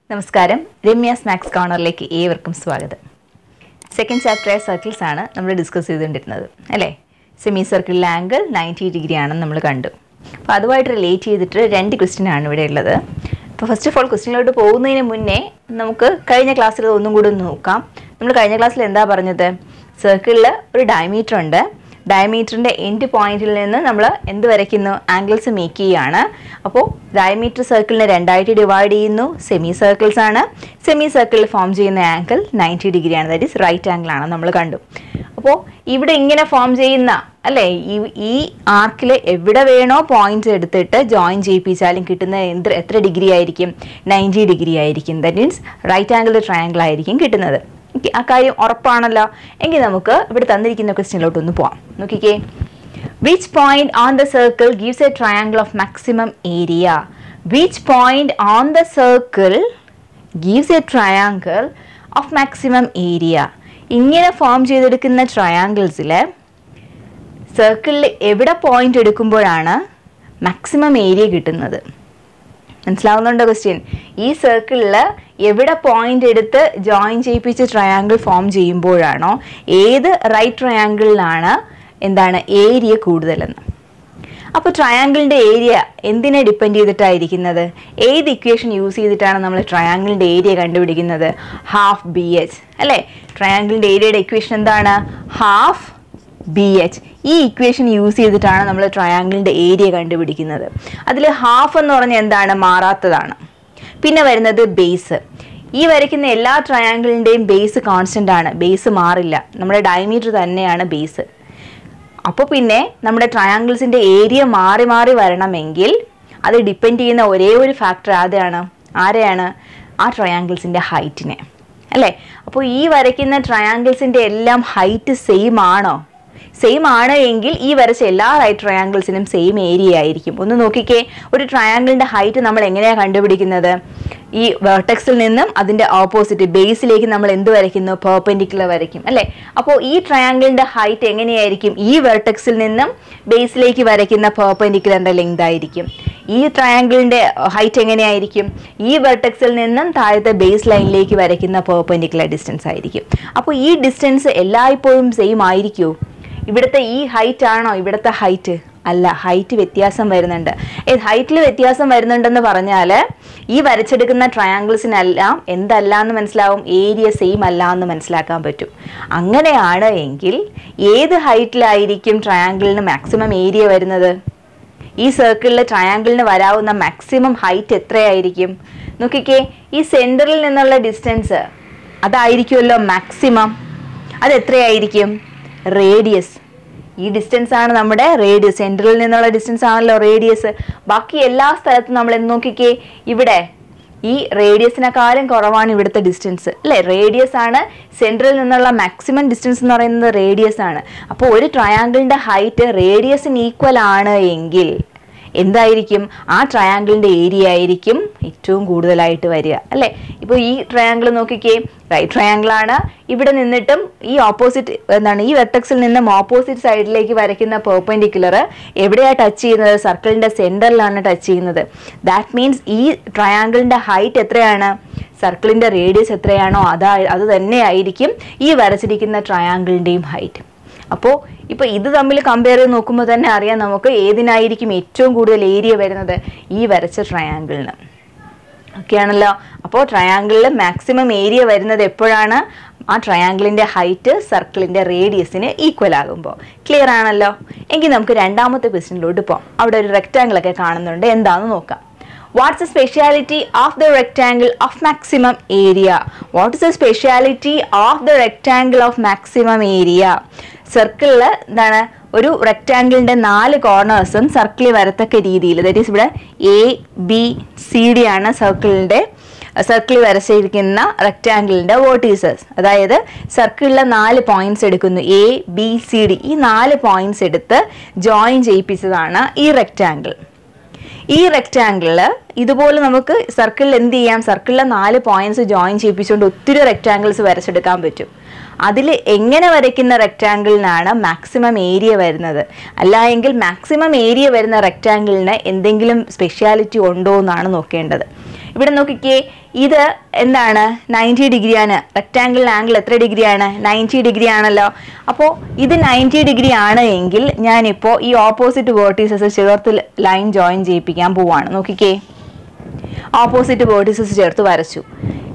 നമസ്കാരം രമ്യ സ്നാക്സ് കോർണറിലേക്ക് ഏവർക്കും സ്വാഗതം സെക്കൻഡ് ചാപ്റ്ററായ സർക്കിൾസ് ആണ് നമ്മൾ ഡിസ്കസ് ചെയ്തുകൊണ്ടിരുന്നത് അല്ലേ സെമി സർക്കിളിലെ ആംഗിൾ നയൻറ്റി ഡിഗ്രി ആണെന്ന് നമ്മൾ കണ്ടു അപ്പോൾ അതുമായിട്ട് റിലേറ്റ് ചെയ്തിട്ട് രണ്ട് ക്വസ്റ്റ്യൻ ആണ് ഇവിടെ ഉള്ളത് അപ്പോൾ ഫസ്റ്റ് ഓഫ് ഓൾ ക്വസ്റ്റ്യനിലോട്ട് പോകുന്നതിന് മുന്നേ നമുക്ക് കഴിഞ്ഞ ക്ലാസ്സിൽ ഒന്നും കൂടി ഒന്ന് നോക്കാം നമ്മൾ കഴിഞ്ഞ ക്ലാസ്സിൽ എന്താ പറഞ്ഞത് സർക്കിളിൽ ഒരു ഡയമീറ്റർ ഉണ്ട് ഡയമീറ്ററിൻ്റെ എൻഡ് പോയിന്റിൽ നിന്ന് നമ്മൾ എന്ത് വരയ്ക്കുന്നു ആംഗിൾസ് മേക്ക് ചെയ്യുകയാണ് അപ്പോൾ ഡയമീറ്റർ സർക്കിളിനെ രണ്ടായിട്ട് ഡിവൈഡ് ചെയ്യുന്നു സെമി സർക്കിൾസ് ആണ് സെമി സർക്കിളിൽ ഫോം ചെയ്യുന്ന ആംഗിൾ നയൻറ്റി ഡിഗ്രി ആണ് ദാറ്റ് ഈസ് റൈറ്റ് ആംഗിൾ ആണ് നമ്മൾ കണ്ടു അപ്പോൾ ഇവിടെ ഇങ്ങനെ ഫോം ചെയ്യുന്ന അല്ലേ ഈ ഈ ആർക്കിൽ എവിടെ വേണോ പോയിന്റ് എടുത്തിട്ട് ജോയിൻ ചെയ്യിപ്പിച്ചാലും കിട്ടുന്ന എന്ത് എത്ര ഡിഗ്രി ആയിരിക്കും നയൻറ്റി ഡിഗ്രി ആയിരിക്കും that means right angle triangle ആയിരിക്കും കിട്ടുന്നത് Okay, ആ കാര്യം ഉറപ്പാണല്ലോ എങ്കിൽ നമുക്ക് ഇവിടെ തന്നിരിക്കുന്ന ക്വസ്റ്റ്യനിലോട്ട് ഒന്ന് പോവാം നോക്കിക്കേ which point on the circle gives a triangle of maximum area which point on the circle gives a triangle of maximum area ഇങ്ങനെ ഫോം ചെയ്തെടുക്കുന്ന ട്രയാങ്കിൾസിൽ സർക്കിളിൽ എവിടെ പോയിന്റ് എടുക്കുമ്പോഴാണ് മാക്സിമം ഏരിയ കിട്ടുന്നത് മനസ്സിലാവുന്നുണ്ടോ ക്വസ്റ്റ്യൻ ഈ സർക്കിളിൽ എവിടെ പോയിന്റ് എടുത്ത് ജോയിൻ ചെയ്യിപ്പിച്ച് ട്രയാങ്കിൾ ഫോം ചെയ്യുമ്പോഴാണോ ഏത് റൈറ്റ് ട്രയാങ്കിളിലാണ് എന്താണ് ഏരിയ കൂടുതലെന്ന് അപ്പോൾ ട്രയാങ്കിളിൻ്റെ ഏരിയ എന്തിനെ ഡിപ്പെൻഡ് ചെയ്തിട്ടായിരിക്കുന്നത് ഏത് ഇക്വേഷൻ യൂസ് ചെയ്തിട്ടാണ് നമ്മൾ ട്രയാങ്കിളിൻ്റെ ഏരിയ കണ്ടുപിടിക്കുന്നത് ഹാഫ് ബി എച്ച് അല്ലേ ട്രയാങ്കിളിൻ്റെ ഏരിയയുടെ ഇക്വേഷൻ എന്താണ് ഹാഫ് ബി എച്ച് ഈ ഇക്വേഷൻ യൂസ് ചെയ്തിട്ടാണ് നമ്മൾ ട്രയാങ്കിളിൻ്റെ ഏരിയ കണ്ടുപിടിക്കുന്നത് അതിൽ ഹാഫ് എന്ന് പറഞ്ഞാൽ എന്താണ് മാറാത്തതാണ് പിന്നെ വരുന്നത് ബേസ് ഈ വരയ്ക്കുന്ന എല്ലാ ട്രയാങ്കിളിൻ്റെയും ബേസ് കോൺസ്റ്റൻ്റ് ആണ് ബേസ് മാറില്ല നമ്മുടെ ഡയമീറ്റർ തന്നെയാണ് ബേസ് അപ്പോൾ പിന്നെ നമ്മുടെ ട്രയാങ്കിൾസിൻ്റെ ഏരിയ മാറി മാറി വരണമെങ്കിൽ അത് ഡിപ്പെൻഡ് ചെയ്യുന്ന ഒരേ ഒരു ഫാക്ടർ ആരെയാണ് ആരെയാണ് ആ ട്രയാങ്കിൾസിൻ്റെ ഹൈറ്റിനെ അല്ലേ അപ്പോൾ ഈ വരയ്ക്കുന്ന ട്രയാങ്കിൾസിൻ്റെ എല്ലാം ഹൈറ്റ് സെയിം ആണോ സെയിം ആണ് എങ്കിൽ ഈ വരച്ച എല്ലാ റൈറ്റ് ട്രയാങ്കിൾസിനും സെയിം ഏരിയ ആയിരിക്കും ഒന്ന് നോക്കിക്കേ ഒരു ട്രയാങ്കിളിൻ്റെ ഹൈറ്റ് നമ്മൾ എങ്ങനെയാണ് കണ്ടുപിടിക്കുന്നത് ഈ വെർട്ടെക്സിൽ നിന്നും അതിൻ്റെ ഓപ്പോസിറ്റ് ബേസിലേക്ക് നമ്മൾ എന്ത് വരയ്ക്കുന്നു പെർപെൻഡിക്കുലർ വരയ്ക്കും അല്ലേ അപ്പോൾ ഈ ട്രയാങ്കിളിൻ്റെ ഹൈറ്റ് എങ്ങനെയായിരിക്കും ഈ വെർട്ടെക്സിൽ നിന്നും ബേസിലേക്ക് വരയ്ക്കുന്ന പെർപെൻഡിക്കുലറിൻ്റെ ലെങ്ത് ആയിരിക്കും ഈ ട്രയാങ്കിളിൻ്റെ ഹൈറ്റ് എങ്ങനെയായിരിക്കും ഈ വെർട്ടെക്സിൽ നിന്നും താഴത്തെ ബേസ് ലൈനിലേക്ക് വരയ്ക്കുന്ന പെർപെൻഡിക്കുലർ ഡിസ്റ്റൻസ് ആയിരിക്കും അപ്പോൾ ഈ ഡിസ്റ്റൻസ് എല്ലായ്പ്പോഴും സെയിം ആയിരിക്കുമോ ഇവിടുത്തെ ഈ ഹൈറ്റ് ആണോ ഇവിടുത്തെ ഹൈറ്റ് അല്ല ഹൈറ്റ് വ്യത്യാസം വരുന്നുണ്ട് ഹൈറ്റിൽ വ്യത്യാസം വരുന്നുണ്ടെന്ന് പറഞ്ഞാൽ ഈ വരച്ചെടുക്കുന്ന ട്രയാങ്കിൾസിനെല്ലാം എന്തല്ല എന്ന് മനസ്സിലാവും ഏരിയ സെയിം അല്ല എന്ന് മനസ്സിലാക്കാൻ പറ്റും അങ്ങനെയാണ് എങ്കിൽ ഏത് ഹൈറ്റിലായിരിക്കും ട്രയാങ്കിളിന് മാക്സിമം ഏരിയ വരുന്നത് ഈ സർക്കിളിൽ ട്രയാങ്കിളിന് വരാവുന്ന മാക്സിമം ഹൈറ്റ് എത്രയായിരിക്കും നോക്കിക്കേ ഈ സെൻറ്ററിൽ നിന്നുള്ള ഡിസ്റ്റൻസ് അതായിരിക്കുമല്ലോ മാക്സിമം അത് എത്രയായിരിക്കും റേഡിയസ് ഈ ഡിസ്റ്റൻസ് ആണ് നമ്മുടെ റേഡിയസ് സെൻറ്ററിൽ നിന്നുള്ള ഡിസ്റ്റൻസ് ആണല്ലോ റേഡിയസ് ബാക്കി എല്ലാ സ്ഥലത്തും നമ്മൾ എന്ന് നോക്കിക്കേ ഇവിടെ ഈ റേഡിയസിനെക്കാളും കുറവാണ് ഇവിടുത്തെ ഡിസ്റ്റൻസ് അല്ലേ റേഡിയസ് ആണ് സെൻട്രൽ നിന്നുള്ള മാക്സിമം ഡിസ്റ്റൻസ് എന്ന് പറയുന്നത് റേഡിയസ് ആണ് അപ്പോൾ ഒരു ട്രയാങ്കിളിൻ്റെ ഹൈറ്റ് റേഡിയസിന് ഈക്വൽ ആണ് എങ്കിൽ എന്തായിരിക്കും ആ ട്രയാങ്കിളിൻ്റെ ഏരിയ ആയിരിക്കും ഏറ്റവും കൂടുതലായിട്ട് വരിക അല്ലേ ഇപ്പോൾ ഈ ട്രയാങ്കിൾ നോക്കിക്കേ റൈറ്റ് ട്രയാങ്കിൾ ആണ് ഇവിടെ നിന്നിട്ടും ഈ ഓപ്പോസിറ്റ് എന്താണ് ഈ വെർട്ടക്സിൽ നിന്നും ഓപ്പോസിറ്റ് സൈഡിലേക്ക് വരയ്ക്കുന്ന പെർപെൻഡിക്കുലർ എവിടെയാണ് ടച്ച് ചെയ്യുന്നത് സർക്കിളിൻ്റെ സെൻറ്ററിലാണ് ടച്ച് ചെയ്യുന്നത് ദാറ്റ് മീൻസ് ഈ ട്രയാങ്കിളിൻ്റെ ഹൈറ്റ് എത്രയാണ് സർക്കിളിൻ്റെ റേഡിയസ് എത്രയാണോ അതാ അത് തന്നെയായിരിക്കും ഈ വരച്ചിരിക്കുന്ന ട്രയാങ്കിളിൻ്റെയും ഹൈറ്റ് അപ്പോൾ ഇപ്പോൾ ഇത് തമ്മിൽ കമ്പയർ ചെയ്ത് നോക്കുമ്പോൾ തന്നെ അറിയാം നമുക്ക് ഏതിനായിരിക്കും ഏറ്റവും കൂടുതൽ ഏരിയ വരുന്നത് ഈ വരച്ച ട്രയാങ്കിളിന് ഓക്കെ ആണല്ലോ അപ്പോൾ ട്രയാങ്കിളിൽ മാക്സിമം ഏരിയ വരുന്നത് എപ്പോഴാണ് ആ ട്രയാങ്കിളിൻ്റെ ഹൈറ്റ് സർക്കിളിൻ്റെ റേഡിയസിന് ഈക്വൽ ആകുമ്പോൾ ക്ലിയർ ആണല്ലോ എങ്കിൽ നമുക്ക് രണ്ടാമത്തെ ക്വസ്റ്റിനിലോട്ട് പോകാം അവിടെ ഒരു റെക്റ്റാങ്കിൾ ഒക്കെ കാണുന്നുണ്ട് എന്താണെന്ന് നോക്കാം what's the speciality of the rectangle of maximum area what is the speciality of the rectangle of maximum area സർക്കിളിൽ എന്താണ് ഒരു റെക്റ്റാങ്കിളിൻ്റെ നാല് കോർണേഴ്സും സർക്കിളിൽ വരത്തക്ക രീതിയിൽ ദറ്റ് ഈസ് ഇവിടെ എ ബി സി ഡി ആണ് സർക്കിളിൻ്റെ സർക്കിളിൽ വരച്ചിരിക്കുന്ന റെക്റ്റാങ്കിളിൻ്റെ വോട്ടീസേഴ്സ് അതായത് സർക്കിളിലെ നാല് പോയിന്റ്സ് എടുക്കുന്നു എ ബി സി ഡി ഈ നാല് പോയിന്റ്സ് എടുത്ത് ജോയിൻ ചെയ്യിപ്പിച്ചതാണ് ഈ റെക്റ്റാങ്കിൾ ഈ റെക്റ്റാങ്കിളിൽ ഇതുപോലെ നമുക്ക് സർക്കിളിൽ എന്ത് ചെയ്യാം സർക്കിളിലെ നാല് പോയിന്റ്സ് ജോയിൻ ചെയ്യിപ്പിച്ചുകൊണ്ട് ഒത്തിരി റെക്റ്റാങ്കിൾസ് വരച്ചെടുക്കാൻ പറ്റും അതിൽ എങ്ങനെ വരയ്ക്കുന്ന റെക്റ്റാങ്കിളിനാണ് മാക്സിമം ഏരിയ വരുന്നത് അല്ല എങ്കിൽ മാക്സിമം ഏരിയ വരുന്ന റെക്റ്റാങ്കിളിന് എന്തെങ്കിലും സ്പെഷ്യാലിറ്റി ഉണ്ടോ എന്നാണ് നോക്കേണ്ടത് ഇവിടെ നോക്കിക്കേ ഇത് എന്താണ് നയൻറ്റി ഡിഗ്രിയാണ് റെക്റ്റാങ്കിൾ ആംഗിൾ എത്ര ഡിഗ്രിയാണ് നയൻറ്റി ഡിഗ്രി ആണല്ലോ അപ്പോൾ ഇത് നയൻറ്റി ഡിഗ്രി ആണ് എങ്കിൽ ഞാനിപ്പോൾ ഈ ഓപ്പോസിറ്റ് വേർട്ടീസസ് ചേർത്ത് ലൈൻ ജോയിൻ ചെയ്യിപ്പിക്കാൻ പോവാണ് നോക്കിക്കേ ഓപ്പോസിറ്റ് വേർട്ടീസസ് ചേർത്ത് വരച്ചു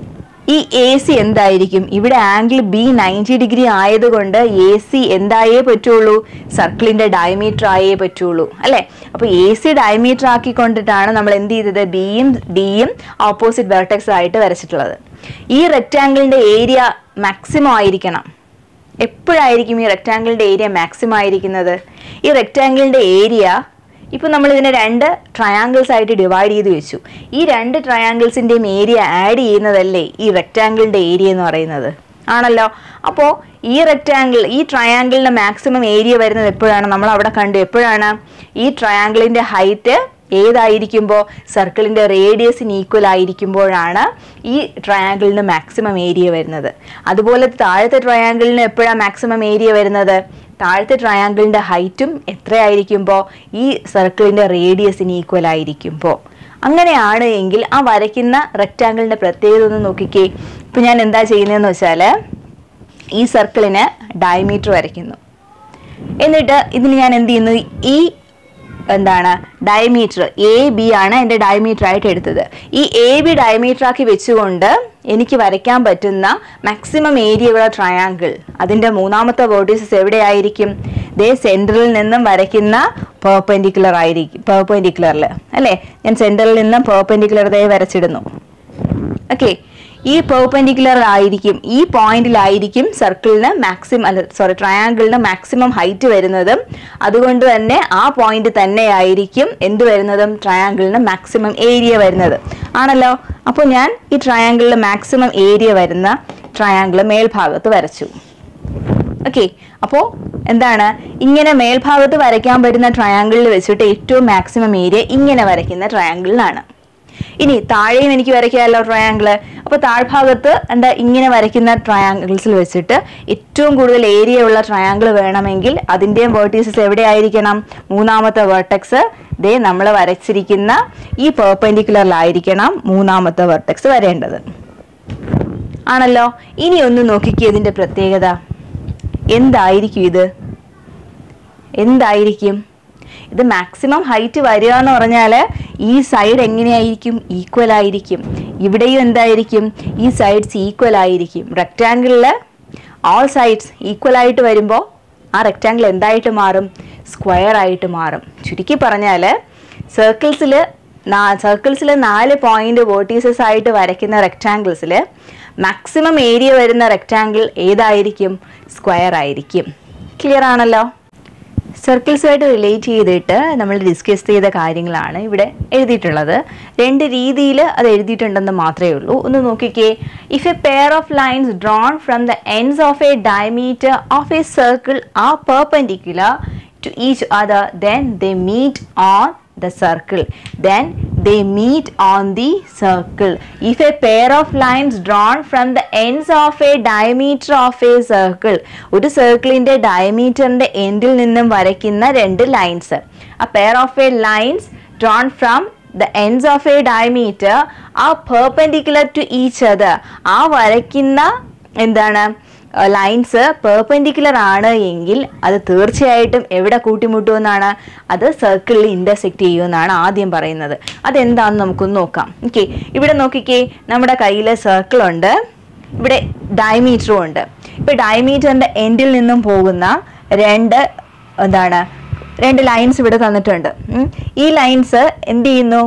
ഈ എ സി എന്തായിരിക്കും ഇവിടെ ആംഗിൾ ബി നയൻറ്റി ഡിഗ്രി ആയതുകൊണ്ട് എ സി എന്തായേ പറ്റുള്ളൂ സർക്കിളിന്റെ ഡയമീറ്റർ ആയേ പറ്റുള്ളൂ അല്ലെ അപ്പൊ എ സി ഡയമീറ്റർ ആക്കിക്കൊണ്ടിട്ടാണ് നമ്മൾ എന്ത് ചെയ്തത് ബിയും ഡിയും ഓപ്പോസിറ്റ് വെർട്ടെക്സ് ആയിട്ട് വരച്ചിട്ടുള്ളത് ഈ റെക്റ്റാങ്കിളിന്റെ ഏരിയ മാക്സിമം ആയിരിക്കണം എപ്പോഴായിരിക്കും ഈ റെക്റ്റാങ്കിളിന്റെ ഏരിയ മാക്സിമം ആയിരിക്കുന്നത് ഈ റെക്റ്റാങ്കിളിന്റെ ഏരിയ ഇപ്പൊ നമ്മൾ ഇതിനെ രണ്ട് ട്രയാങ്കിൾസ് ആയിട്ട് ഡിവൈഡ് ചെയ്ത് വെച്ചു ഈ രണ്ട് ട്രയാങ്കിൾസിന്റെയും ഏരിയ ആഡ് ചെയ്യുന്നതല്ലേ ഈ റെക്റ്റാങ്കിളിന്റെ ഏരിയ എന്ന് പറയുന്നത് ആണല്ലോ അപ്പോൾ ഈ റെക്റ്റാങ്കിൾ ഈ ട്രയാങ്കിളിന്റെ മാക്സിമം ഏരിയ വരുന്നത് എപ്പോഴാണ് നമ്മൾ അവിടെ കണ്ടു എപ്പോഴാണ് ഈ ട്രയാങ്കിളിന്റെ ഹൈറ്റ് ഏതായിരിക്കുമ്പോൾ സർക്കിളിന്റെ റേഡിയസിന് ഈക്വൽ ആയിരിക്കുമ്പോഴാണ് ഈ ട്രയാങ്കിളിന് മാക്സിമം ഏരിയ വരുന്നത് അതുപോലെ താഴത്തെ ട്രയാങ്കിളിന് എപ്പോഴാണ് മാക്സിമം ഏരിയ വരുന്നത് താഴത്തെ ട്രയാങ്കിളിന്റെ ഹൈറ്റും എത്രയായിരിക്കുമ്പോൾ ഈ സർക്കിളിന്റെ റേഡിയസിന് ഈക്വൽ ആയിരിക്കുമ്പോൾ അങ്ങനെയാണ് എങ്കിൽ ആ വരയ്ക്കുന്ന റെക്റ്റാങ്കിളിന്റെ പ്രത്യേകത ഒന്ന് നോക്കിക്കേ ഇപ്പൊ ഞാൻ എന്താ ചെയ്യുന്നതെന്ന് വെച്ചാൽ ഈ സർക്കിളിന് ഡയമീറ്റർ വരയ്ക്കുന്നു എന്നിട്ട് ഇതിന് ഞാൻ എന്ത് ചെയ്യുന്നു ഈ എന്താണ് ഡയമീറ്റർ എ ബി ആണ് എൻ്റെ ഡയമീറ്റർ ആയിട്ട് എടുത്തത് ഈ എ ബി ഡയമീറ്റർ ആക്കി വെച്ചുകൊണ്ട് എനിക്ക് വരയ്ക്കാൻ പറ്റുന്ന മാക്സിമം ഏരിയയുള്ള ട്രയാങ്കിൾ അതിൻ്റെ മൂന്നാമത്തെ വേർട്ടീസസ് എവിടെയായിരിക്കും ദേ സെൻറ്ററിൽ നിന്നും വരയ്ക്കുന്ന പെർപെൻഡിക്കുലർ ആയിരിക്കും പെർപെൻഡിക്കുലറിൽ അല്ലേ ഞാൻ സെൻറ്ററിൽ നിന്നും പെർപെൻഡിക്കുലർ ദേ വരച്ചിടുന്നു ഓക്കെ ഈ പെർപെൻഡിക്കുലർ ആയിരിക്കും ഈ പോയിന്റിലായിരിക്കും സർക്കിളിന് മാക്സിമം അല്ല സോറി ട്രയാങ്കിളിന് മാക്സിമം ഹൈറ്റ് വരുന്നതും അതുകൊണ്ട് തന്നെ ആ പോയിന്റ് തന്നെയായിരിക്കും എന്ത് വരുന്നതും ട്രയാങ്കിളിന് മാക്സിമം ഏരിയ വരുന്നത് ആണല്ലോ അപ്പോൾ ഞാൻ ഈ ട്രയാങ്കിളിന് മാക്സിമം ഏരിയ വരുന്ന ട്രയാങ്കിൾ മേൽഭാഗത്ത് വരച്ചു ഓക്കെ അപ്പോൾ എന്താണ് ഇങ്ങനെ മേൽഭാഗത്ത് വരയ്ക്കാൻ പറ്റുന്ന ട്രയാങ്കിളിൽ വെച്ചിട്ട് ഏറ്റവും മാക്സിമം ഏരിയ ഇങ്ങനെ വരയ്ക്കുന്ന ട്രയാങ്കിളിലാണ് ഇനി താഴെയും എനിക്ക് വരയ്ക്കാമല്ലോ ട്രയാങ്കിള് അപ്പോൾ താഴ്ഭാഗത്ത് എന്താ ഇങ്ങനെ വരയ്ക്കുന്ന ട്രയാങ്കിൾസിൽ വെച്ചിട്ട് ഏറ്റവും കൂടുതൽ ഏരിയ ഉള്ള ട്രയാങ്കിൾ വേണമെങ്കിൽ അതിൻ്റെയും വേർട്ടീസസ് എവിടെ ആയിരിക്കണം മൂന്നാമത്തെ വേർട്ടെക്സ് ദേ നമ്മൾ വരച്ചിരിക്കുന്ന ഈ പെർപെൻഡിക്കുലറിലായിരിക്കണം മൂന്നാമത്തെ വെർട്ടെക്സ് വരേണ്ടത് ആണല്ലോ ഇനി ഒന്ന് നോക്കിക്കേ ഇതിന്റെ പ്രത്യേകത എന്തായിരിക്കും ഇത് എന്തായിരിക്കും ഇത് മാക്സിമം ഹൈറ്റ് വരിക എന്ന് പറഞ്ഞാൽ ഈ സൈഡ് എങ്ങനെയായിരിക്കും ഈക്വൽ ആയിരിക്കും ഇവിടെയും എന്തായിരിക്കും ഈ സൈഡ്സ് ഈക്വൽ ആയിരിക്കും റെക്റ്റാങ്കിളിൽ ഓൾ സൈഡ്സ് ഈക്വൽ ആയിട്ട് വരുമ്പോൾ ആ റെക്റ്റാങ്കിൾ എന്തായിട്ട് മാറും സ്ക്വയർ ആയിട്ട് മാറും ചുരുക്കി പറഞ്ഞാൽ സർക്കിൾസിൽ സർക്കിൾസിൽ നാല് പോയിന്റ് വേർട്ടീസസ് ആയിട്ട് വരയ്ക്കുന്ന റെക്റ്റാങ്കിൾസിൽ മാക്സിമം ഏരിയ വരുന്ന റെക്റ്റാങ്കിൾ ഏതായിരിക്കും സ്ക്വയർ ആയിരിക്കും ക്ലിയർ ആണല്ലോ സർക്കിൾസുമായിട്ട് റിലേറ്റ് ചെയ്തിട്ട് നമ്മൾ ഡിസ്കസ് ചെയ്ത കാര്യങ്ങളാണ് ഇവിടെ എഴുതിയിട്ടുള്ളത് രണ്ട് രീതിയിൽ അത് എഴുതിയിട്ടുണ്ടെന്ന് മാത്രമേ ഉള്ളൂ ഒന്ന് നോക്കിക്കേ if a pair of lines drawn from the ends of a diameter of a circle are perpendicular to each other then they meet on the circle then they meet on the circle if a pair of lines drawn from the ends of a diameter of a circle ഒരു സർക്കിളിന്റെ ഡയമീറ്ററിന്റെ എൻഡിൽ നിന്നും വരയ്ക്കുന്ന രണ്ട് lines a pair of a lines drawn from the ends of a diameter are perpendicular to each other ആ വരയ്ക്കുന്ന എന്താണ് lines perpendicular ആണ് എങ്കിൽ അത് തീർച്ചയായിട്ടും എവിടെ കൂട്ടിമുട്ടുമെന്നാണ് അത് സർക്കിളിൽ ഇന്റർസെക്ട് ചെയ്യുമെന്നാണ് ആദ്യം പറയുന്നത് അതെന്താണെന്ന് നമുക്കൊന്ന് നോക്കാം ഓക്കെ ഇവിടെ നോക്കിക്കേ നമ്മുടെ കയ്യിൽ സർക്കിൾ ഉണ്ട് ഇവിടെ ഡയമീറ്ററും ഉണ്ട് ഇപ്പൊ ഡയമീറ്ററിന്റെ എൻഡിൽ നിന്നും പോകുന്ന രണ്ട് എന്താണ് രണ്ട് ലൈൻസ് ഇവിടെ തന്നിട്ടുണ്ട് ഉം. ഈ ലൈൻസ് എന്ത് ചെയ്യുന്നു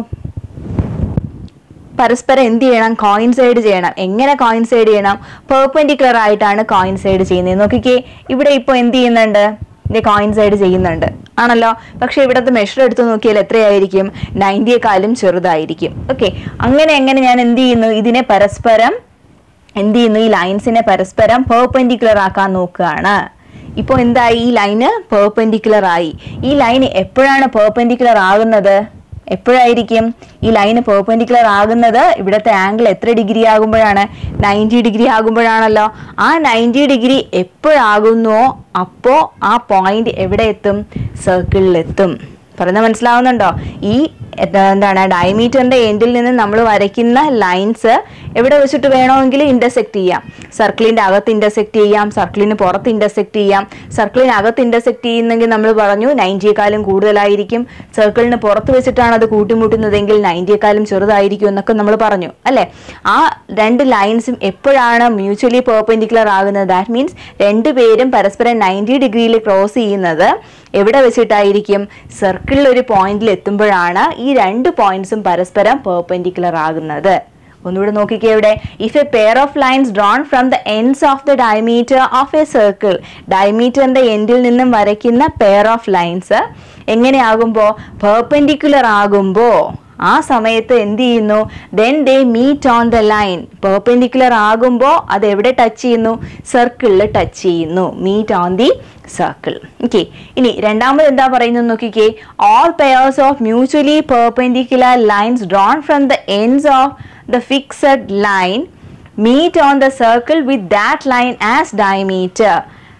പരസ്പരം എന്ത് ചെയ്യണം കോയിൻസൈഡ് ചെയ്യണം എങ്ങനെ കോയിൻസൈഡ് ചെയ്യണം പെർപെൻഡിക്കുലർ ആയിട്ടാണ് കോയിൻസൈഡ് ചെയ്യുന്നത് നോക്കിക്കേ ഇവിടെ ഇപ്പോൾ എന്ത് ചെയ്യുന്നുണ്ട് ഇത് കോയിൻസൈഡ് ചെയ്യുന്നുണ്ട് ആണല്ലോ പക്ഷെ ഇവിടുത്തെ മെഷർ എടുത്ത് നോക്കിയാൽ എത്രയായിരിക്കും നയൻറ്റിയെക്കാളും ചെറുതായിരിക്കും ഓക്കെ അങ്ങനെ എങ്ങനെ ഞാൻ എന്ത് ചെയ്യുന്നു ഇതിനെ പരസ്പരം എന്ത് ചെയ്യുന്നു ഈ ലൈൻസിനെ പരസ്പരം പെർപെൻഡിക്കുലർ ആക്കാൻ നോക്കുകയാണ് ഇപ്പോൾ എന്തായി ഈ ലൈന് പെർപെൻഡിക്കുലർ ആയി ഈ ലൈൻ എപ്പോഴാണ് പെർപെൻഡിക്കുലർ ആകുന്നത് എപ്പോഴായിരിക്കും ഈ ലൈന് പെർപെൻഡിക്കുലർ ആകുന്നത് ഇവിടുത്തെ ആംഗിൾ എത്ര ഡിഗ്രി ആകുമ്പോഴാണ് നയൻറ്റി ഡിഗ്രി ആകുമ്പോഴാണല്ലോ ആ നയൻറ്റി ഡിഗ്രി എപ്പോഴാകുന്നുവോ അപ്പോൾ ആ പോയിന്റ് എവിടെ എത്തും സർക്കിളിൽ എത്തും പറയുന്നത് മനസ്സിലാവുന്നുണ്ടോ ഈ എത്ര- എന്താണ് ഡയമീറ്ററിന്റെ എൻഡിൽ നിന്ന് നമ്മൾ വരയ്ക്കുന്ന ലൈൻസ് എവിടെ വെച്ചിട്ട് വേണമെങ്കിൽ ഇന്റർസെക്ട് ചെയ്യാം സർക്കിളിന്റെ അകത്ത് ഇന്റർസെക്ട് ചെയ്യാം സർക്കിളിന് പുറത്ത് ഇന്റർസെക്ട് ചെയ്യാം സർക്കിളിന് അകത്ത് ഇന്റർസെക്ട് ചെയ്യുന്നെങ്കിൽ നമ്മൾ പറഞ്ഞു നയൻറ്റിയെക്കാളും കൂടുതലായിരിക്കും സർക്കിളിന് പുറത്ത് വെച്ചിട്ടാണ് അത് കൂട്ടിമുട്ടുന്നതെങ്കിൽ നയൻറ്റിയെക്കാളും ചെറുതായിരിക്കും എന്നൊക്കെ നമ്മൾ പറഞ്ഞു അല്ലേ ആ രണ്ട് ലൈൻസും എപ്പോഴാണ് മ്യൂച്വലി പെർപെൻഡിക്കുലർ ആകുന്നത് ദാറ്റ് മീൻസ് രണ്ടുപേരും പരസ്പരം നയൻറ്റി ഡിഗ്രിയിൽ ക്രോസ് ചെയ്യുന്നത് എവിടെ വെച്ചിട്ടായിരിക്കും സർക്കിളിൽ ഒരു പോയിന്റിൽ എത്തുമ്പോഴാണ് ഈ രണ്ട് പോയിന്റ്സും പരസ്പരം പെർപെൻഡിക്കുലർ ആകുന്നത് ഒന്നുകൂടെ നോക്കിക്കേ ഇവിടെ if a pair of lines drawn from the ends of the diameter of a circle ഡയമീറ്ററിന്റെ എൻഡിൽ നിന്നും വരയ്ക്കുന്ന പെയർ ഓഫ് ലൈൻസ് എങ്ങനെയാകുമ്പോൾ പെർപെൻഡിക്കുലർ ആകുമ്പോൾ ആ സമയത്ത് എന്ത് ചെയ്യുന്നു then they meet on the line perpendicular ആകുമ്പോൾ അത് എവിടെ ടച്ച് ചെയ്യുന്നു സർക്കിളിൽ ടച്ച് ചെയ്യുന്നു meet on the circle okay ഇനി രണ്ടാമത് എന്താ പറയുന്നത് നോക്കിക്കേ all pairs of mutually perpendicular lines drawn from the ends of the fixed line meet on the circle with that line as diameter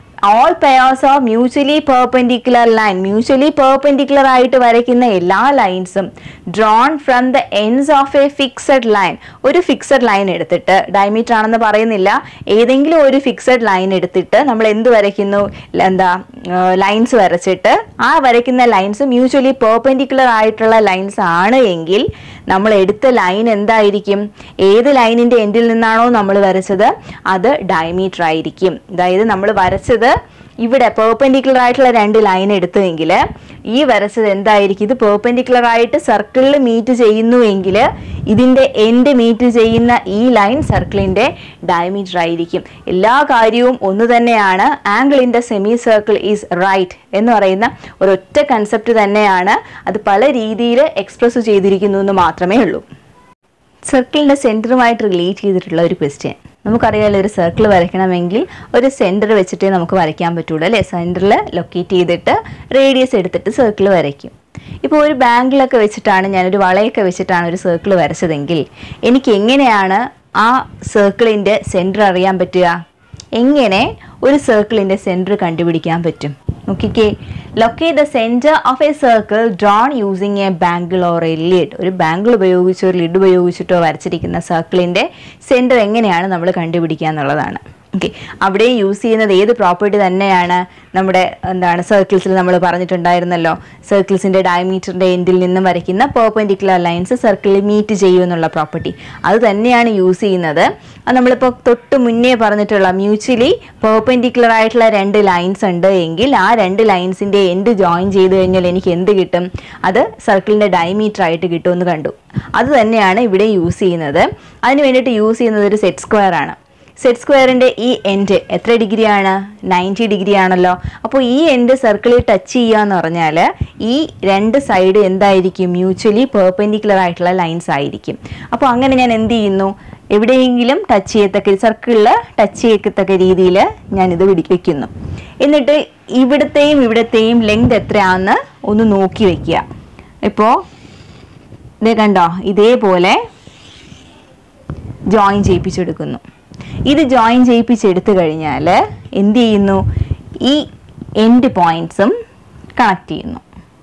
all pairs of mutually perpendicular line mutually perpendicular ആയിട്ട് വരയ്ക്കുന്ന എല്ലാ ലൈൻസും drawn from the ends of a fixed line ഒരു fixed line എടുത്തിട്ട് diameter ആണെന്ന് പറയുന്നില്ല ഏതെങ്കിലും ഒരു ഫിക്സഡ് ലൈൻ എടുത്തിട്ട് നമ്മൾ എന്ത് വരയ്ക്കുന്നു ല- എന്താ ലൈൻസ് വരച്ചിട്ട് ആ വരയ്ക്കുന്ന ലൈൻസ് മ്യൂച്വലി പെർപെൻഡിക്കുലർ ആയിട്ടുള്ള ലൈൻസ് ആണ് എങ്കിൽ നമ്മൾ എടുത്ത ലൈൻ എന്തായിരിക്കും ഏത് ലൈനിന്റെ എൻഡിൽ നിന്നാണോ നമ്മൾ വരച്ചത് അത് ഡയമീറ്റർ ആയിരിക്കും അതായത് നമ്മൾ വരച്ചത് ഇവിടെ പെർപെൻഡിക്കുലർ ആയിട്ടുള്ള രണ്ട് ലൈൻ എടുത്തുവെങ്കിൽ ഈ വരച്ചത് എന്തായിരിക്കും ഇത് പെർപെൻഡിക്കുലർ ആയിട്ട് സർക്കിളിൽ മീറ്റ് ചെയ്യുന്നു എങ്കിൽ ഇതിന്റെ എൻഡ് മീറ്റ് ചെയ്യുന്ന ഈ ലൈൻ സർക്കിളിന്റെ ഡയമീറ്റർ ആയിരിക്കും എല്ലാ കാര്യവും ഒന്ന് തന്നെയാണ് angle in the semi circle is right എന്ന് പറയുന്ന ഒരൊറ്റ കൺസെപ്റ്റ് തന്നെയാണ് അത് പല രീതിയിൽ എക്സ്പ്രസ് ചെയ്തിരിക്കുന്നു എന്ന് മാത്രമേ ഉള്ളൂ സർക്കിളിന്റെ സെന്ററുമായിട്ട് റിലേറ്റ് ചെയ്തിട്ടുള്ള ഒരു ക്വസ്റ്റ്യൻ നമുക്കറിയാലോ ഒരു സർക്കിൾ വരയ്ക്കണമെങ്കിൽ ഒരു സെന്റർ വെച്ചിട്ടേ നമുക്ക് വരയ്ക്കാൻ പറ്റുള്ളൂ അല്ലേ സെന്ററിൽ ലൊക്കേറ്റ് ചെയ്തിട്ട് റേഡിയസ് എടുത്തിട്ട് സർക്കിൾ വരയ്ക്കും ഇപ്പോൾ ഒരു ബാങ്കിലൊക്കെ വെച്ചിട്ടാണ് ഞാനൊരു വളയൊക്കെ വെച്ചിട്ടാണ് ഒരു സർക്കിൾ വരച്ചതെങ്കിൽ എനിക്ക് എങ്ങനെയാണ് ആ സർക്കിളിൻ്റെ സെൻറ്റർ അറിയാൻ പറ്റുക എങ്ങനെ ഒരു സർക്കിളിൻ്റെ സെൻറ്റർ കണ്ടുപിടിക്കാൻ പറ്റും നോക്കിക്കേ locate the centre of a circle drawn using a bangle or a lid ഒരു ബാങ്കിൾ ഉപയോഗിച്ചോ ഒരു ലിഡ് ഉപയോഗിച്ചിട്ടോ വരച്ചിരിക്കുന്ന സർക്കിളിൻ്റെ സെൻറ്റർ എങ്ങനെയാണ് നമ്മൾ കണ്ടുപിടിക്കുക എന്നുള്ളതാണ് ഓക്കെ അവിടെ യൂസ് ചെയ്യുന്നത് ഏത് പ്രോപ്പർട്ടി തന്നെയാണ് നമ്മുടെ എന്താണ് സർക്കിൾസിൽ നമ്മൾ പറഞ്ഞിട്ടുണ്ടായിരുന്നല്ലോ സർക്കിൾസിൻ്റെ ഡയമീറ്ററിൻ്റെ എൻഡിൽ നിന്നും വരയ്ക്കുന്ന പെർപെൻഡിക്കുലർ ലൈൻസ് സർക്കിളിൽ മീറ്റ് ചെയ്യും എന്നുള്ള പ്രോപ്പർട്ടി അത് തന്നെയാണ് യൂസ് ചെയ്യുന്നത് അത് നമ്മളിപ്പോൾ തൊട്ട് മുന്നേ പറഞ്ഞിട്ടുള്ള മ്യൂച്വലി പെർപെൻഡിക്കുലർ ആയിട്ടുള്ള രണ്ട് ലൈൻസ് ഉണ്ട് എങ്കിൽ ആ രണ്ട് ലൈൻസിൻ്റെ എൻഡ് ജോയിൻ ചെയ്ത് കഴിഞ്ഞാൽ എനിക്ക് എന്ത് കിട്ടും അത് സർക്കിളിൻ്റെ ഡയമീറ്റർ ആയിട്ട് കിട്ടുമെന്ന് കണ്ടു അത് തന്നെയാണ് ഇവിടെ യൂസ് ചെയ്യുന്നത് അതിന് വേണ്ടിയിട്ട് യൂസ് ചെയ്യുന്നത് ഒരു സെറ്റ് സ്ക്വയർ ആണ് സെറ്റ് സ്ക്വയറിന്റെ ഈ എൻഡ് എത്ര ഡിഗ്രിയാണ് നയൻറ്റി ഡിഗ്രി ആണല്ലോ അപ്പോൾ ഈ എൻഡ് സർക്കിളിൽ ടച്ച് ചെയ്യുക എന്ന് പറഞ്ഞാൽ ഈ രണ്ട് സൈഡ് എന്തായിരിക്കും മ്യൂച്വലി പെർപെൻഡിക്കുലർ ആയിട്ടുള്ള ലൈൻസ് ആയിരിക്കും അപ്പോൾ അങ്ങനെ ഞാൻ എന്ത് ചെയ്യുന്നു എവിടെയെങ്കിലും ടച്ച് ചെയ്യത്തക്ക സർക്കിളിൽ ടച്ച് ചെയ്യത്തക്ക രീതിയിൽ ഞാനിത് പിടി വെക്കുന്നു എന്നിട്ട് ഇവിടത്തെയും ഇവിടത്തെയും ലെങ്ത് എത്രയാണെന്ന് ഒന്ന് നോക്കി വെക്കുക ഇപ്പോൾ ഇത് കണ്ടോ ഇതേപോലെ ജോയിൻ ചെയ്യിപ്പിച്ചെടുക്കുന്നു ഇത് ജോയിൻ ചെയ്യിപ്പിച്ചെടുത്തു കഴിഞ്ഞാൽ എന്ത് ചെയ്യുന്നു ഈ എൻഡ് പോയിന്റ്സും കണക്ട് ചെയ്യുന്നു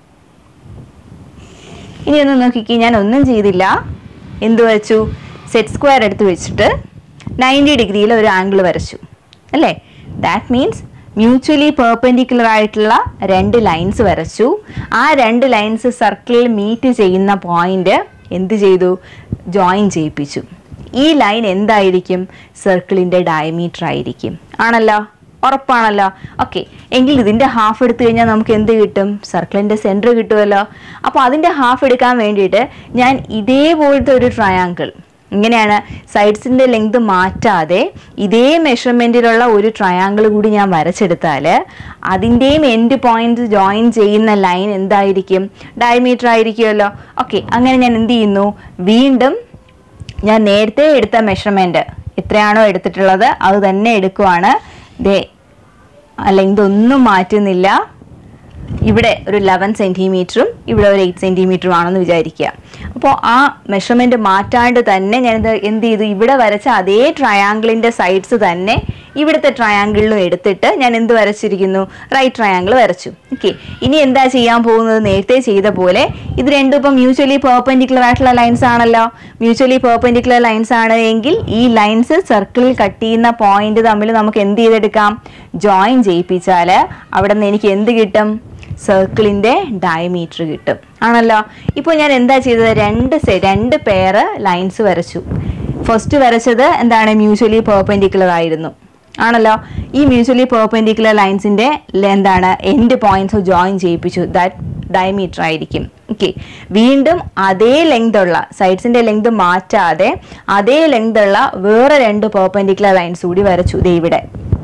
ഇനി ഒന്ന് നോക്കിക്കേ ഞാൻ ഒന്നും ചെയ്തില്ല എന്ത് വരച്ചു സെറ്റ് സ്ക്വയർ എടുത്ത് വെച്ചിട്ട് നയൻറ്റി ഡിഗ്രിയിൽ ഒരു ആംഗിൾ വരച്ചു അല്ലേ ദാറ്റ് മീൻസ് മ്യൂച്വലി പെർപെൻഡിക്കുലർ ആയിട്ടുള്ള രണ്ട് ലൈൻസ് വരച്ചു ആ രണ്ട് ലൈൻസ് സർക്കിളിൽ മീറ്റ് ചെയ്യുന്ന പോയിന്റ് എന്ത് ചെയ്തു ജോയിൻ ചെയ്യിപ്പിച്ചു ഈ ലൈൻ എന്തായിരിക്കും സർക്കിളിൻ്റെ ഡയമീറ്റർ ആയിരിക്കും ആണല്ലോ ഉറപ്പാണല്ലോ ഓക്കെ എങ്കിൽ ഇതിൻ്റെ ഹാഫ് എടുത്തു കഴിഞ്ഞാൽ നമുക്ക് എന്ത് കിട്ടും സർക്കിളിൻ്റെ സെൻറ്റർ കിട്ടുമല്ലോ അപ്പോൾ അതിൻ്റെ ഹാഫ് എടുക്കാൻ വേണ്ടിയിട്ട് ഞാൻ ഇതേപോലത്തെ ഒരു ട്രയാങ്കിൾ ഇങ്ങനെയാണ് സൈഡ്സിൻ്റെ ലെങ്ത് മാറ്റാതെ ഇതേ മെഷർമെൻറ്റിലുള്ള ഒരു ട്രയാങ്കിൾ കൂടി ഞാൻ വരച്ചെടുത്താൽ അതിൻ്റെയും എൻഡ് പോയിന്റ് ജോയിൻ ചെയ്യുന്ന ലൈൻ എന്തായിരിക്കും ഡയമീറ്റർ ആയിരിക്കുമല്ലോ ഓക്കെ അങ്ങനെ ഞാൻ എന്ത് ചെയ്യുന്നു വീണ്ടും ഞാൻ നേരത്തെ എടുത്ത മെഷർമെൻറ്റ് എത്രയാണോ എടുത്തിട്ടുള്ളത് അത് തന്നെ എടുക്കുവാണ് ദേ അല്ലെങ്കിൽ ഒന്നും മാറ്റുന്നില്ല ഇവിടെ ഒരു ലെവൻ സെൻറ്റിമീറ്ററും ഇവിടെ ഒരു എയ്റ്റ് സെൻറ്റിമീറ്ററും ആണെന്ന് വിചാരിക്കുക അപ്പോൾ ആ മെഷർമെൻറ്റ് മാറ്റാണ്ട് തന്നെ ഞാൻ എന്ത് എന്ത് ചെയ്തു ഇവിടെ വരച്ച അതേ ട്രയാങ്കിളിൻ്റെ സൈഡ്സ് തന്നെ ഇവിടുത്തെ ട്രയാങ്കിളിലും എടുത്തിട്ട് ഞാൻ എന്ത് വരച്ചിരിക്കുന്നു റൈറ്റ് ട്രയാങ്കിൾ വരച്ചു ഓക്കെ ഇനി എന്താ ചെയ്യാൻ പോകുന്നത് നേരത്തെ ചെയ്ത പോലെ ഇത് രണ്ടും ഇപ്പം മ്യൂച്വലി പെർപെൻഡിക്കുലർ ആയിട്ടുള്ള ലൈൻസ് ആണല്ലോ മ്യൂച്വലി പെർപെൻഡിക്കുലർ ലൈൻസ് ആണ് എങ്കിൽ ഈ ലൈൻസ് സർക്കിളിൽ കട്ട് ചെയ്യുന്ന പോയിന്റ് തമ്മിൽ നമുക്ക് എന്ത് ചെയ്തെടുക്കാം ജോയിൻ ചെയ്യിപ്പിച്ചാൽ അവിടെ നിന്ന് എനിക്ക് എന്ത് കിട്ടും സർക്കിളിൻ്റെ ഡയമീറ്റർ കിട്ടും ആണല്ലോ ഇപ്പോൾ ഞാൻ എന്താ ചെയ്തത് രണ്ട് സെ രണ്ട് പെയർ ലൈൻസ് വരച്ചു ഫസ്റ്റ് വരച്ചത് എന്താണ് മ്യൂച്വലി പെർപെൻഡിക്കുലർ ആയിരുന്നു ആണല്ലോ ഈ മ്യൂച്വലി പെർപെൻഡിക്കുലർ ലൈൻസിൻ്റെ എന്താണ് എൻഡ് പോയിന്റ്സ് ജോയിൻ ചെയ്യിപ്പിച്ചു ദാറ്റ് ഡയമീറ്റർ ആയിരിക്കും ഓക്കെ വീണ്ടും അതേ ലെങ്ത് ഉള്ള സൈഡ്സിൻ്റെ ലെങ്ത് മാറ്റാതെ അതേ ലെങ്ത് ഉള്ള വേറെ രണ്ട് പെർപെൻഡിക്കുലർ ലൈൻസ് കൂടി വരച്ചു ദേ ഇവിടെ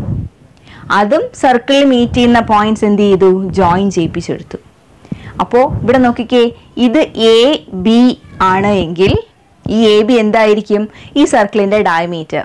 അതും സർക്കിളിൽ മീറ്റ് ചെയ്യുന്ന പോയിന്റ്സ് എന്ത് ചെയ്തു ജോയിൻ ചെയ്യിപ്പിച്ചെടുത്തു അപ്പോൾ ഇവിടെ നോക്കിക്കേ ഇത് എ ബി ആണ് എങ്കിൽ ഈ എ ബി എന്തായിരിക്കും ഈ സർക്കിളിൻ്റെ ഡയമീറ്റർ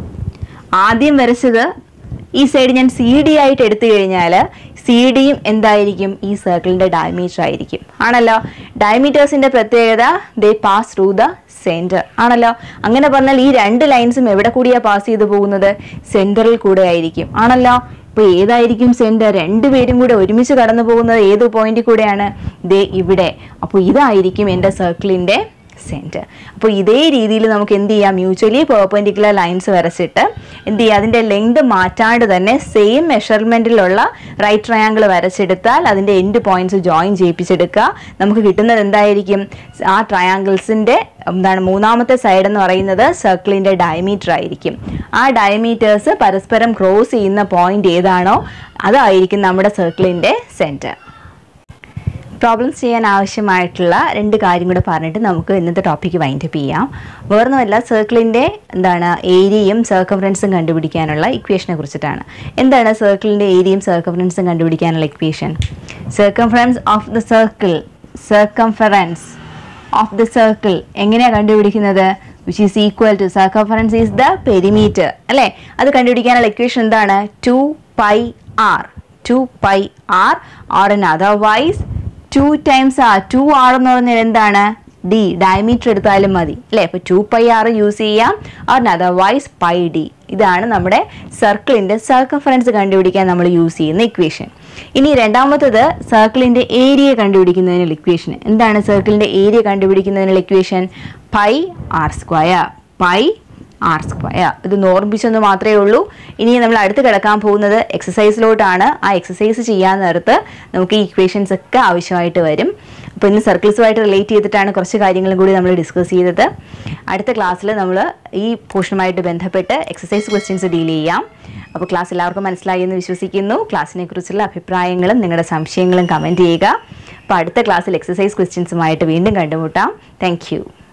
ആദ്യം വരച്ചത് ഈ സൈഡ് ഞാൻ സി ഡി ആയിട്ട് എടുത്തു കഴിഞ്ഞാൽ സി ഡിയും എന്തായിരിക്കും ഈ സർക്കിളിൻ്റെ ഡയമീറ്റർ ആയിരിക്കും ആണല്ലോ ഡയമീറ്റേഴ്സിൻ്റെ പ്രത്യേകത they pass through the centre ആണല്ലോ അങ്ങനെ പറഞ്ഞാൽ ഈ രണ്ട് ലൈൻസും എവിടെ കൂടിയാ പാസ് ചെയ്തു പോകുന്നത് സെൻറ്ററിൽ കൂടെ ആയിരിക്കും ആണല്ലോ ഇപ്പോൾ ഏതായിരിക്കും സെൻറ്റർ രണ്ടുപേരും കൂടെ ഒരുമിച്ച് കടന്നു പോകുന്നത് ഏത് പോയിന്റിൽ കൂടെയാണ് ദേ ഇവിടെ അപ്പോൾ ഇതായിരിക്കും എൻ്റെ സർക്കിളിൻ്റെ സെൻറ്റർ അപ്പോൾ ഇതേ രീതിയിൽ നമുക്ക് എന്ത് ചെയ്യാം മ്യൂച്വലി പെർപെൻഡിക്കുലർ ലൈൻസ് വരച്ചിട്ട് എന്ത് ചെയ്യുക അതിൻ്റെ ലെങ്ത് മാറ്റാണ്ട് തന്നെ സെയിം മെഷർമെൻറ്റിലുള്ള റൈറ്റ് ട്രയാങ്കിൾ വരച്ചെടുത്താൽ അതിൻ്റെ എൻഡ് പോയിന്റ്സ് ജോയിൻ ചെയ്യിപ്പിച്ചെടുക്കുക നമുക്ക് കിട്ടുന്നത് എന്തായിരിക്കും ആ ട്രയാങ്കിൾസിൻ്റെ എന്താണ് മൂന്നാമത്തെ സൈഡ് എന്ന് പറയുന്നത് സർക്കിളിൻ്റെ ഡയമീറ്റർ ആയിരിക്കും ആ ഡയമീറ്റേഴ്സ് പരസ്പരം ക്രോസ് ചെയ്യുന്ന പോയിന്റ് ഏതാണോ അതായിരിക്കും നമ്മുടെ സർക്കിളിൻ്റെ സെൻറ്റർ പ്രോബ്ലംസ് ചെയ്യാൻ ആവശ്യമായിട്ടുള്ള രണ്ട് കാര്യം കൂടെ പറഞ്ഞിട്ട് നമുക്ക് ഇന്നത്തെ ടോപ്പിക്ക് വൈൻഡപ്പ് ചെയ്യാം വേറൊന്നുമല്ല സർക്കിളിൻ്റെ എന്താണ് ഏരിയയും സർക്കംഫറൻസും കണ്ടുപിടിക്കാനുള്ള ഇക്വേഷനെ കുറിച്ചിട്ടാണ് എന്താണ് സർക്കിളിൻ്റെ ഏരിയയും സർക്കംഫറൻസും കണ്ടുപിടിക്കാനുള്ള equation circumference of the circle circumference of the circle എങ്ങനെയാണ് കണ്ടുപിടിക്കുന്നത് which is equal to circumference is the perimeter അല്ലേ അത് കണ്ടുപിടിക്കാനുള്ള ഇക്വേഷൻ എന്താണ് two pi R two pi R or N otherwise two times R two R എന്ന് പറഞ്ഞാൽ എന്താണ് D diameter എടുത്താലും മതി അല്ലേ അപ്പോൾ ടു പൈ ആർ യൂസ് ചെയ്യാം ഓർ അതർവൈസ് പൈ ഡി ഇതാണ് നമ്മുടെ സർക്കിളിൻ്റെ സർക്കംഫറൻസ് കണ്ടുപിടിക്കാൻ നമ്മൾ യൂസ് ചെയ്യുന്ന ഇക്വേഷൻ ഇനി രണ്ടാമത്തത് സർക്കിളിൻ്റെ ഏരിയ കണ്ടുപിടിക്കുന്നതിനുള്ള ഇക്വേഷൻ എന്താണ് സർക്കിളിൻ്റെ ഏരിയ കണ്ടുപിടിക്കുന്നതിനുള്ള equation pi R square pi R square ഇത് നോർമ്മിച്ചെന്ന് മാത്രമേ ഉള്ളൂ ഇനി നമ്മൾ അടുത്ത് കിടക്കാൻ പോകുന്നത് എക്സസൈസിലോട്ടാണ് ആ എക്സസൈസ് ചെയ്യാൻ നേരത്ത് നമുക്ക് ഈ ഇക്വേഷൻസ് ഒക്കെ ആവശ്യമായിട്ട് വരും അപ്പോൾ ഇന്ന് സർക്കിൾസുമായിട്ട് റിലേറ്റ് ചെയ്തിട്ടാണ് കുറച്ച് കാര്യങ്ങളും കൂടി നമ്മൾ ഡിസ്കസ് ചെയ്തത് അടുത്ത ക്ലാസ്സിൽ നമ്മൾ ഈ പോർഷനുമായിട്ട് ബന്ധപ്പെട്ട് എക്സസൈസ് ക്വസ്റ്റ്യൻസ് ഡീൽ ചെയ്യാം അപ്പോൾ ക്ലാസ് എല്ലാവർക്കും മനസ്സിലായി എന്ന് വിശ്വസിക്കുന്നു ക്ലാസ്സിനെ കുറിച്ചുള്ള അഭിപ്രായങ്ങളും നിങ്ങളുടെ സംശയങ്ങളും കമൻറ്റ് ചെയ്യുക അപ്പോൾ അടുത്ത ക്ലാസ്സിൽ എക്സസൈസ് ക്വസ്റ്റ്യൻസുമായിട്ട് വീണ്ടും കണ്ടുമുട്ടാം താങ്ക്